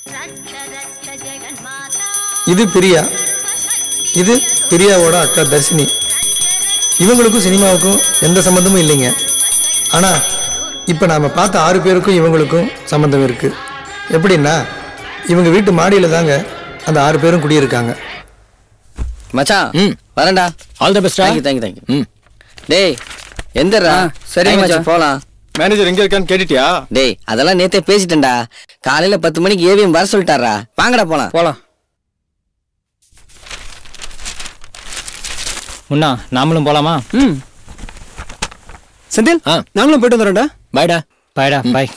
இது பிரியா இது பிரியாவோட அக்கா தர்ஷினி இவங்களுக்கும் சினிமாவுக்கும் எந்த சம்மந்தமும் இல்லைங்க ஆனால் இப்போ நாம் பார்த்த ஆறு பேருக்கும் இவங்களுக்கும் சம்மந்தம் இருக்குது எப்படின்னா இவங்க வீட்டு மாடியில் தாங்க அந்த ஆறு பேரும் குடியிருக்காங்க மச்சான் ம். வரேன்டா ஆல் த பெஸ்டா தேங்க்யூ தேங்க்யூ தேங்க்யூ ம் டேய் எந்தடா ஆ, சரி Time மச்சான். ஆச்சு, போலாம் மேனேஜர் எங்க இருக்கான்னு கேட்டுட்டியா டேய் அதெல்லாம் நேத்தே பேசிட்டேன்டா காலையில பத்து மணிக்கு ஏவிஎம் வர சொல்லிட்டாரா வாங்கடா போலாம் போலாம் முன்னா நாமளும் போலாமா ம் செந்தில் ஆ. நாங்களும் போயிட்டு வந்துடும்டா பாய்டா பாய்டா பாய்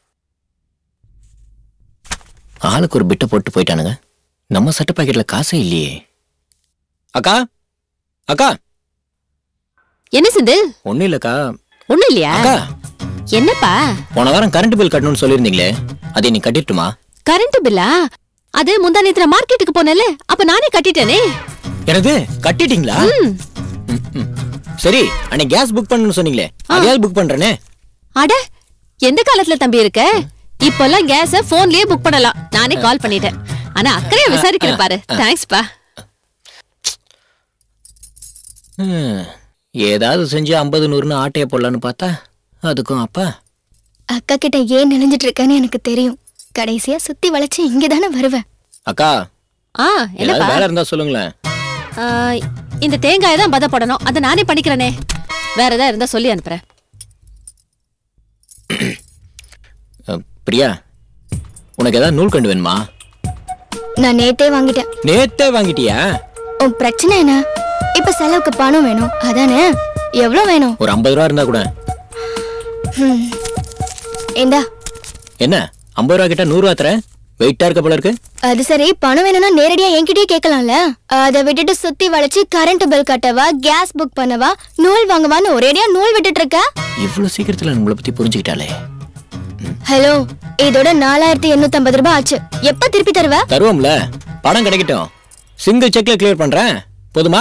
ஆளுக்கு ஒரு பிட்டை போட்டு போயிட்டானுங்க நம்ம சட்டை பாக்கெட்ல காசே இல்லையே அக்கா அக்கா என்ன செந்தில் ஒண்ணும் இல்லக்கா ஒண்ணும் இல்லையா அக்கா என்னப்பா போன வாரம் கரண்ட் பில் கட்டணும்னு சொல்லியிருந்தீங்களே அதை நீ கட்டிட்டுமா கரண்ட் பில்லா அது முந்தா நேத்துல மார்க்கெட்டுக்கு போனல அப்ப நானே கட்டிட்டேனே எனது கட்டிட்டீங்களா ம். ம், ம். சரி அன்னைக்கு கேஸ் புக் பண்ணணும்னு சொன்னீங்களே அதையாவது புக் பண்றேனே அட எந்த காலத்துல தம்பி இருக்க இப்பெல்லாம் கேஸ போன்லயே புக் பண்ணலாம் நானே கால் பண்ணிட்டேன் ஆனா அக்கறையா விசாரிக்கிறேன் பாரு தேங்க்ஸ்பா ம், ஏதாவது செஞ்சு ஐம்பது நூறுன்னு ஆட்டைய போடலான்னு பார்த்தா அதுக்கும் அப்பா அக்கா கிட்ட ஏன் நினைஞ்சிட்டு இருக்கேன்னு எனக்கு தெரியும் கடைசியா சுத்தி வளைச்சு இங்க தானே வருவேன் அக்கா ஆ ஏதாவது என்னப்பா வேலை இருந்தா சொல்லுங்களேன் ஆ, இந்த தேங்காயை தான் பதப்படணும் அதை நானே பண்ணிக்கிறேனே வேற ஏதாவது இருந்தா சொல்லி அனுப்புறேன் அஹ், பிரியா உனக்கு ஏதாவது நூல் கண்டு வேணுமா நான் நேத்தே வாங்கிட்டேன் நேத்தே வாங்கிட்டியா உன் பிரச்சனை என்ன இப்ப செலவுக்கு பணம் வேணும் அதானே எவ்வளவு வேணும் ஒரு ஐம்பது ரூபா இருந்தா கூட ஹம். இந்தா என்ன ஐம்பது ரூபா கிட்ட நூறு ரூபா தரேன் வெயிட்டா இருக்க போல இருக்கு அது சரி பணம் வேணும்னா நேரடியா என்கிட்டயே கேட்கலாம்ல அதை விட்டுட்டு சுத்தி வளைச்சு கரண்ட் பில் கட்டவா கேஸ் புக் பண்ணவா நூல் வாங்கவான்னு ஒரேடியா நூல் விட்டுட்டு இருக்க இவ்வளவு சீக்கிரத்துல உங்களை பத்தி புரிஞ்சுக்கிட்டாலே ஹலோ இதோட நாலாயிரத்தி எண்ணூத்தி ஐம்பது ரூபாய் ஆச்சு எப்ப திருப்பி தருவ தருவோம்ல பணம் கிடைக்கட்டும் சிங்கிள் செக்ல கிளியர் பண்றேன் போதுமா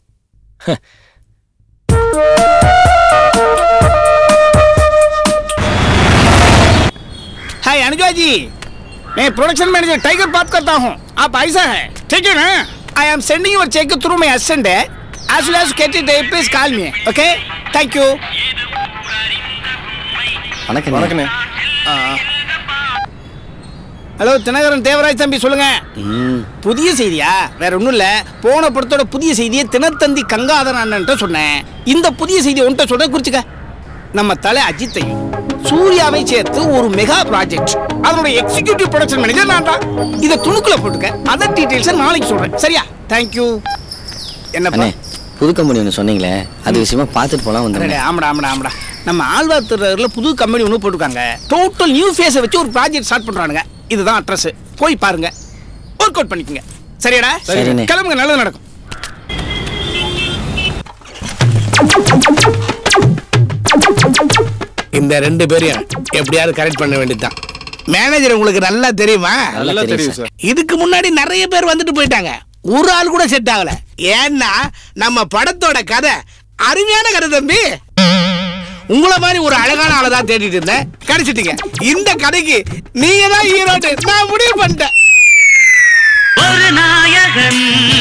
हाय अनुजा जी मैं प्रोडक्शन मैनेजर टाइगर बात करता हूँ आप ऐसा है ठीक है ना I am sending your cheque through my assistant है as soon as you get it please call me okay thank you வணக்கம் வணக்கண்ணே ஹலோ தினகரன் தேவராஜ் தம்பி சொல்லுங்க புதிய செய்தியா வேற ஒண்ணும் இல்ல போன படத்தோட புதிய செய்தியை தினத்தந்தி கங்காதரன் அண்ணன்ட்ட சொன்னேன் இந்த புதிய செய்தியை உன்கிட்ட சொல்ற குறிச்சுக்க நம்ம தலை அஜித்தையும் சூர்யாவை சேர்த்து ஒரு மெகா ப்ராஜெக்ட் அதனோட எக்ஸிகியூட்டிவ் ப்ரொடக்ஷன் மேனேஜர் நான் தான் இதை துணுக்குல போட்டுக்க அதர் டீடைல்ஸ் நாளைக்கு சொல்றேன் சரியா தேங்க்யூ என்னப்பா அண்ணே புது கம்பெனி ஒன்று சொன்னீங்களே அது விஷயமா பார்த்துட்டு போலாம் அடடே, வந்துடுறேன் ஆமாடா ஆமாடா ஆமாடா நம்ம ஆழ்வார்த்தரில் புது கம்பெனி ஒன்று போட்டிருக்காங்க டோட்டல் நியூ ஃபேஸை வச்சு ஒரு ப்ராஜெக்ட் ஸ்டார்ட் பண்ணுறானுங்க இதுதான் அட்ரஸ் போய் பாருங்க ஒர்க் அவுட் பண்ணிக்கோங்க சரியாடா சரிண்ணே. கிளம்புங்க நல்லது நடக்கும் இந்த ரெண்டு பேரையும் எப்படியாவது கரெக்ட் பண்ண வேண்டியதுதான் மேனேஜர் உங்களுக்கு நல்லா தெரியுமா நல்லா தெரியும் சார் இதுக்கு முன்னாடி நிறைய பேர் வந்துட்டு போயிட்டாங்க ஒரு ஆள் கூட செட் ஆகல ஏன்னா நம்ம படத்தோட கதை அருமையான கதை தம்பி உங்களை மாதிரி ஒரு அழகான ஆளை தான் தேடிட்டு இருந்தேன் கிடைச்சிட்டீங்க இந்த கதைக்கு நீங்க தான் ஹீரோட்டு நான் முடிவு பண்ணிட்டேன் ஒரு நாயகன்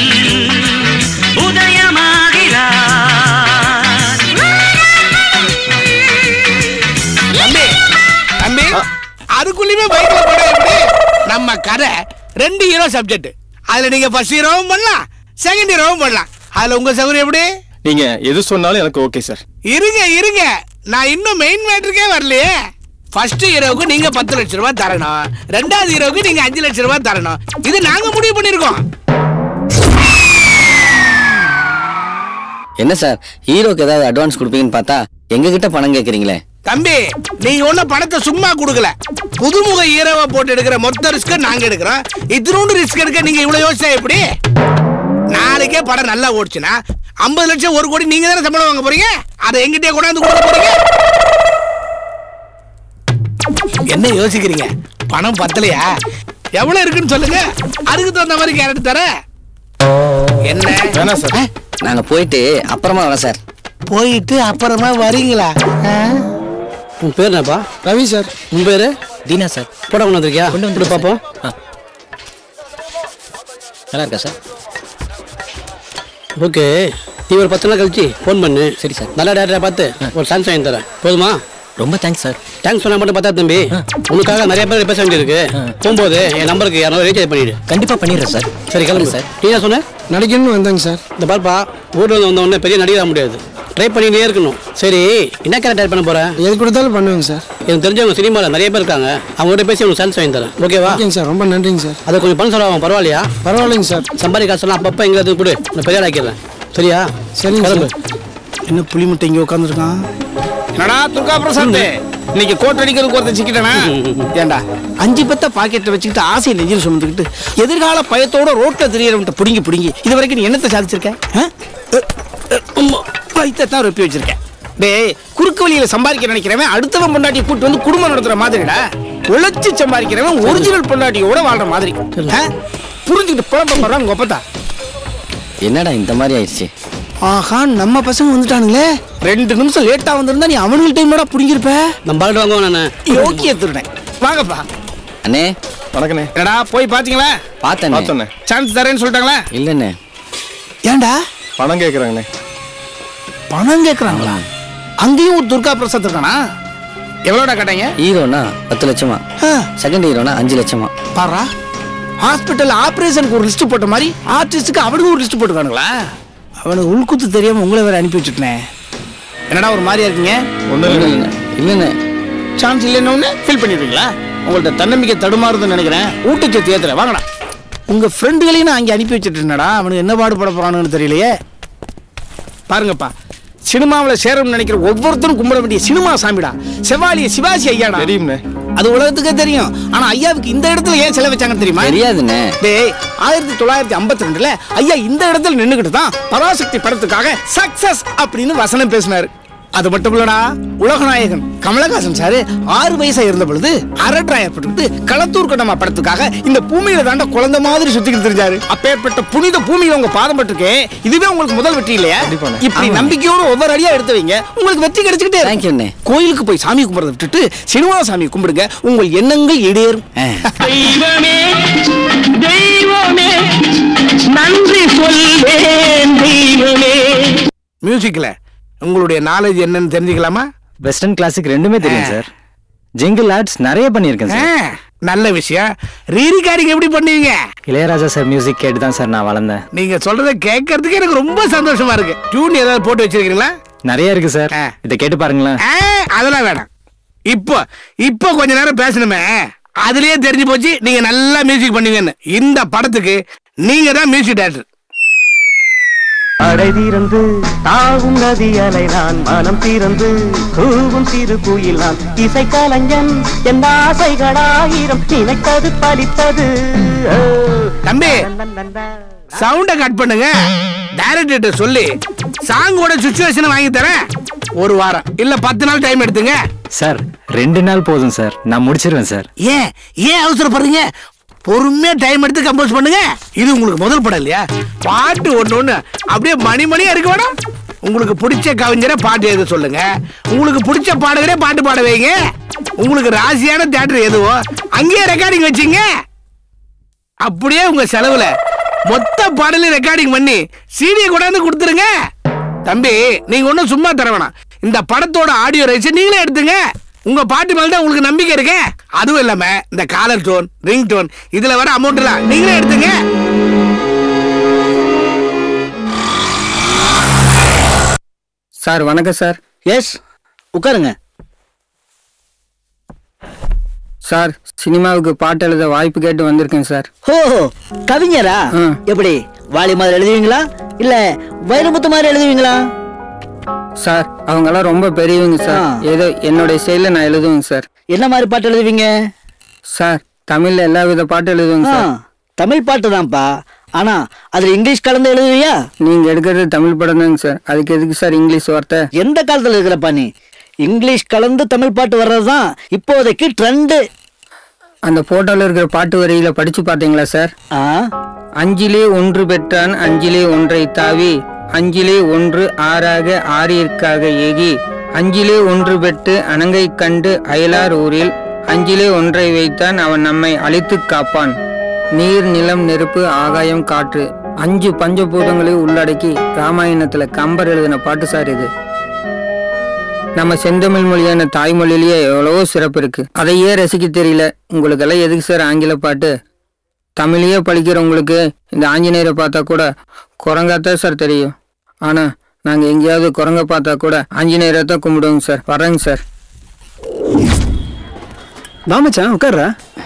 உதயமாகிறார் தம்பி தம்பி அதுக்குள்ளயுமே பைக்ல போட எப்படி நம்ம கதை ரெண்டு ஹீரோ சப்ஜெக்ட் அதுல நீங்க ஃபர்ஸ்ட் ஹீரோவும் பண்ணலாம் செகண்ட் ஹீரோவும் பண்ணலாம் அதுல உங்க சௌகரியம் எப்படி நீங்க எது சொன்னாலும் எனக்கு ஓகே சார் இருங்க இருங்க நான் இன்னும் மெயின் மேட்டருக்கே வரலையே ஃபர்ஸ்ட் ஹீரோவுக்கு நீங்க பத்து லட்ச ரூபாய் தரணும் ரெண்டாவது ஹீரோவுக்கு நீங்க அஞ்சு லட்ச ரூபாய் தரணும் இது நாங்க முடிவு பண்ணிருக்கோம் என்ன சார் ஹீரோக்கு ஏதாவது அட்வான்ஸ் கொடுப்பீங்கன்னு பார்த்தா எங்க கிட்ட பணம் கேட்குறீங்களே தம்பி நீங்க ஒன்னும் பணத்தை சும்மா கொடுக்கல புதுமுக ஹீரோவை போட்டு எடுக்கிற மொத்த ரிஸ்க் நாங்க எடுக்கிறோம் இத்தினோண்டு ரிஸ்க் எடுக்க நீங்க இவ்வளவு யோசிச்சா எப்படி நாளைக்கே படம் நல்லா ஓடுச்சுன்னா ஐம்பது லட்சம் ஒரு கோடி நீங்க தானே சம்பளம் வாங்க போறீங்க அதை எங்கிட்டே கொண்டாந்து கொடுக்க போறீங்க என்ன யோசிக்கிறீங்க பணம் பத்தலையா எவ்வளவு இருக்குன்னு சொல்லுங்க அதுக்கு தகுந்த மாதிரி கேரட் தர என்ன வேணாம் சார் நாங்க போயிட்டு அப்புறமா வரோம் சார் போயிட்டு அப்புறமா வரீங்களா உன் பேர் என்னப்பா ரவி சார் உன் பேரு தீனா சார் போட கொண்டு வந்திருக்கியா கொண்டு கொண்டு வந்து பார்ப்போம் ஆ. நல்லா இருக்கா சார் ஓகே நீ ஒரு பத்து நாள் கழிச்சு ஃபோன் பண்ணு சரி சார். நல்ல டேரக்டரை பார்த்து ஒரு சான்ஸ் வாங்கி தரேன் போதுமா ரொம்ப தேங்க்ஸ் சார் தேங்க்ஸ் சொன்னா மட்டும் பார்த்தா தம்பி உனக்காக நிறைய பேர் பேச வேண்டியிருக்கு போகும்போது என் நம்பருக்கு யாராவது ரீசார்ஜ் பண்ணிடு கண்டிப்பா பண்ணிடுறேன் சார் சரி கிளம்பு சார் நீ என்ன சொன்ன நடிக்கணும்னு வந்தேங்க சார் இந்த பார்ப்பா ஊரில் வந்து வந்த உடனே பெரிய நடிகராக முடியாது ட்ரை பண்ணிட்டே இருக்கணும் சரி என்ன கேரக்டர் பண்ண போகிறேன் எது கொடுத்தாலும் பண்ணுவேங்க சார் எனக்கு தெரிஞ்சவங்க சினிமாவில் நிறைய பேர் இருக்காங்க அவங்ககிட்ட பேசி உனக்கு சான்ஸ் வாங்கி தரேன் ஓகேவா ஓகேங்க சார் ரொம்ப நன்றிங்க சார் அதை கொஞ்சம் பணம் செலவாகும் பரவாயில்லையா பரவாயில்லைங்க சார் சம்பாதி காசெல்லாம் அப்பப்போ எங்கேயாவது கொடு நான் பெரிய ஆக்கிடுறேன் சரியா சரிங்க கிளம்பு என்ன புளி முட்டை இங்க உட்காந்துருக்கான் என்னடா துர்கா பிரசாந்த் இன்னைக்கு கோட் அடிக்கிறதுக்கு ஒருத்தன் சிக்கிட்டனா ஏண்டா அஞ்சு பத்த பாக்கெட்ல வச்சுக்கிட்டு ஆசையை நெஞ்சில் சுமந்துக்கிட்டு எதிர்கால பயத்தோட ரோட்ல தெரியறவன்ட்ட புடுங்கி புடுங்கி இது வரைக்கும் நீ என்னத்தை சாதிச்சிருக்க ஆ? அ, அ, அம்மா, வயித்தைத்தான் ரொப்பி வச்சிருக்கேன் டேய் குறுக்கு வழியில சம்பாதிக்க நினைக்கிறவன் அடுத்தவன் பொண்டாட்டியை கூட்டு வந்து குடும்பம் நடத்துற மாதிரிடா உழைச்சு சம்பாதிக்கிறவன் ஒரிஜினல் பொண்டாட்டியோட வாழ்ற மாதிரி ஆ? புரிஞ்சுக்கிட்டு புலம்ப போறான் உங்க ஒப்பத்தா என்னடா இந்த மாதிரி ஆயிடுச்சு ஆஹா நம்ம பசங்க வந்துட்டானுங்களே ரெண்டு நிமிஷம் லேட்டா வந்திருந்தா நீ அவனுக்கு டைமோட புடிங்கிருப்ப நம்ம பாட்டு வாங்குவோம் நான் யோக்கிய திருடேன் வாங்கப்பா அண்ணே வணக்கண்ணே என்னடா போய் பாத்தீங்களா பார்த்தேண்ணே பார்த்தோண்ணே சான்ஸ் தரேன்னு சொல்லிட்டாங்களா இல்லைண்ணே ஏன்டா பணம் கேட்குறாங்கண்ணே பணம் கேக்குறாங்களா அங்கேயும் ஒரு துர்கா பிரசாத் இருக்கானா எவ்வளோடா கேட்டாங்க ஹீரோனா பத்து லட்சமா செகண்ட் ஹீரோனா அஞ்சு லட்சமா பாரா ஹாஸ்பிட்டல் ஆபரேஷனுக்கு ஒரு லிஸ்ட் போட்ட மாதிரி ஆர்டிஸ்டுக்கு அவனுக்கு ஒரு லிஸ்ட் போட்டுருக்கானுங்களா அவனுக்கு உள்குத்து தெரியாம உங்களை வேற அனுப்பி வச்சுட்டேன் என்னடா ஒரு மாதிரியா இருக்கீங்க ஒன்றும் இல்லை இல்லைண்ணே இல்லைண்ணே சான்ஸ் இல்லைன்னு ஃபீல் பண்ணிடுவீங்களா உங்கள்ட்ட தன்னம்பிக்கை தடுமாறுதுன்னு நினைக்கிறேன் ஊட்டச்சத்து ஏத்துற வாங்கடா உங்க ஃப்ரெண்டுகளையும் நான் அங்கே அனுப்பி வச்சுட்டேன்டா அவனுக்கு என்ன பாடுபட போறானுன்னு தெரியலையே பாருங்கப்பா சினிமாவில் சேரணும்னு நினைக்கிற ஒவ்வொருத்தரும் கும்பிட வேண்டிய சினிமா சாமிடா செவாலிய சிவாஜி ஐயாடா தெரியும்ண்ணே அது உலகத்துக்கே தெரியும் ஆனா ஐயாவுக்கு இந்த இடத்துல ஏன் செலவு வச்சாங்கன்னு தெரியுமா தெரியாதுண்ணே டேய் ஆயிரத்தி தொள்ளாயிரத்தி ஐம்பத்தி ரெண்டுல ஐயா இந்த இடத்துல நின்னுகிட்டு தான் பராசக்தி படத்துக்காக சக்சஸ் அப்படின்னு வசனம் பேசினாரு அது மட்டும் இல்லடா உலகநாயகன் கமலஹாசன் சாரு ஆறு வயசா இருந்த பொழுது அரட்ராயர் பட்டுக்கிட்டு களத்தூர் கடமா படத்துக்காக இந்த பூமியில தாண்ட குழந்தை மாதிரி சுத்திக்கிட்டு தெரிஞ்சாரு அப்பேற்பட்ட புனித பூமியில உங்க பாதம் பட்டிருக்கே இதுவே உங்களுக்கு முதல் வெற்றி இல்லையா கண்டிப்பாண்ணே. இப்படி நம்பிக்கையோட ஒவ்வொரு அடியா எடுத்து வைங்க உங்களுக்கு வெற்றி கிடைச்சுக்கிட்டே இருக்கும். Thank you அண்ணே. கோயிலுக்கு போய் சாமி கும்பிடுறத விட்டுட்டு சினிமா சாமி கும்பிடுங்க உங்கள் எண்ணங்கள் ஈடேறும் தெய்வமே தெய்வமே நன்றி சொல்வேன் தெய்வமே மியூசிக்ல உங்களுடைய நாலேஜ் என்னன்னு தெரிஞ்சுக்கலாமா வெஸ்டர்ன் கிளாசிக் ரெண்டுமே தெரியும் சார் ஜிங்கிள் ஆர்ட்ஸ் நிறைய பண்ணியிருக்கேன் ஆ, சார் நல்ல விஷயம் ரீரிகாரிங் எப்படி பண்ணுவீங்க இளையராஜா சார் மியூசிக் கேட்டு தான் சார் நான் வளர்ந்தேன் நீங்க சொல்றத கேட்கறதுக்கு எனக்கு ரொம்ப சந்தோஷமா இருக்கு டியூன் ஏதாவது போட்டு வச்சிருக்கீங்களா நிறைய இருக்கு சார் ஆ. இதை கேட்டு பாருங்களேன் ஆ, அதெல்லாம் வேணாம் இப்போ இப்போ கொஞ்ச நேரம் பேசணுமே அதுலயே தெரிஞ்சு போச்சு நீங்க நல்லா மியூசிக் பண்ணுவீங்கன்னு இந்த படத்துக்கு நீங்க தான் மியூசிக் டைரக்டர் அடை தீரந்து தாவும் நதி அலை நான் மனம் தீரந்து கூவும் சிறு குயில் நான் இசை கலைஞன் என் ஆசைகளாயிரம் நினைத்தது பலித்தது தம்பி சவுண்ட கட் பண்ணுங்க டைரக்டர் சொல்லி சாங்கோட சுச்சுவேஷன் வாங்கி தரேன் ஒரு வாரம் இல்ல பத்து நாள் டைம் எடுத்துங்க சார் ரெண்டு நாள் போதும் சார் நான் முடிச்சிருவேன் சார் ஏன் ஏன் அவசரப்படுறீங்க பொறுமையா டைம் எடுத்து கம்போஸ் பண்ணுங்க இது உங்களுக்கு முதல் படம் இல்லையா பாட்டு ஒண்ணு ஒண்ணு அப்படியே மணி மணியா இருக்க வேணும் உங்களுக்கு பிடிச்ச கவிஞரை பாட்டு எழுத சொல்லுங்க உங்களுக்கு பிடிச்ச பாடகரே பாட்டு பாட வைங்க உங்களுக்கு ராசியான தேட்டர் எதுவோ அங்கேயே ரெக்கார்டிங் வச்சுங்க அப்படியே உங்க செலவுல மொத்த பாடலையும் ரெக்கார்டிங் பண்ணி சீடியை கொண்டாந்து கொடுத்துருங்க தம்பி நீங்க ஒன்றும் சும்மா தர வேணாம் இந்த படத்தோட ஆடியோ ரைட்ஸ் நீங்களே எடுத்துங்க உங்க பாட்டு மேல தான் உங்களுக்கு நம்பிக்கை இருக்கு அதுவும் இல்லாம இந்த காலர் டோன் ரிங் டோன் இதுல வர அமௌண்ட் எல்லாம் நீங்களே எடுத்துங்க சார் வணக்கம் சார் எஸ் உட்காருங்க சார் சினிமாவுக்கு பாட்டு எழுத வாய்ப்பு கேட்டு வந்திருக்கேன் சார் ஓ கவிஞரா ம். எப்படி வாலி மாதிரி எழுதுவீங்களா இல்ல வைரமுத்து மாதிரி எழுதுவீங்களா சார் அவங்கெல்லாம் ரொம்ப பெரியவங்க சார் ஆ. ஏதோ என்னுடைய ஸ்டைலில் நான் எழுதுவேங்க சார் என்ன மாதிரி பாட்டு எழுதுவீங்க சார் தமிழ்ல எல்லா வித பாட்டு எழுதுவேங்க ஆ, சார் தமிழ் பாட்டு தான்ப்பா ஆனா அதுல இங்கிலீஷ் கலந்து எழுதுவியா நீங்க எடுக்கிறது தமிழ் படம் தாங்க சார் அதுக்கு எதுக்கு சார் இங்கிலீஷ் வார்த்தை எந்த காலத்துல இருக்கிறப்பா நீ இங்கிலீஷ் கலந்து தமிழ் பாட்டு வர்றதுதான் இப்போதைக்கு ட்ரெண்டு அந்த போட்டோல இருக்கிற பாட்டு வரியில படிச்சு பார்த்தீங்களா சார் அஞ்சிலே ஒன்று பெற்றான் அஞ்சிலே ஒன்றை தாவி அஞ்சிலே ஒன்று ஆறாக ஆறிற்காக ஏகி அஞ்சிலே ஒன்று பெற்று அணங்கை கண்டு அயலார் ஊரில் அஞ்சிலே ஒன்றை வைத்தான் அவன் நம்மை அழித்துக் காப்பான் நீர் நிலம் நெருப்பு ஆகாயம் காற்று அஞ்சு பஞ்சபூதங்களையும் உள்ளடக்கி ராமாயணத்துல கம்பர் எழுதின பாட்டு சார் இது நம்ம செந்தமிழ் மொழியான தாய்மொழியிலேயே எவ்வளவோ சிறப்பு இருக்கு அதையே ரசிக்க தெரியல உங்களுக்கெல்லாம் எதுக்கு சார் ஆங்கில பாட்டு தமிழையே படிக்கிறவங்களுக்கு இந்த ஆஞ்சநேயரை பார்த்தா கூட குரங்காத்தான் சார் தெரியும் ஆனா நாங்க எங்கேயாவது குரங்க பார்த்தா கூட ஆஞ்சநேயரை தான் கும்பிடுவோங்க சார் வரேங்க சார் வா மச்சான் உட்கார்றா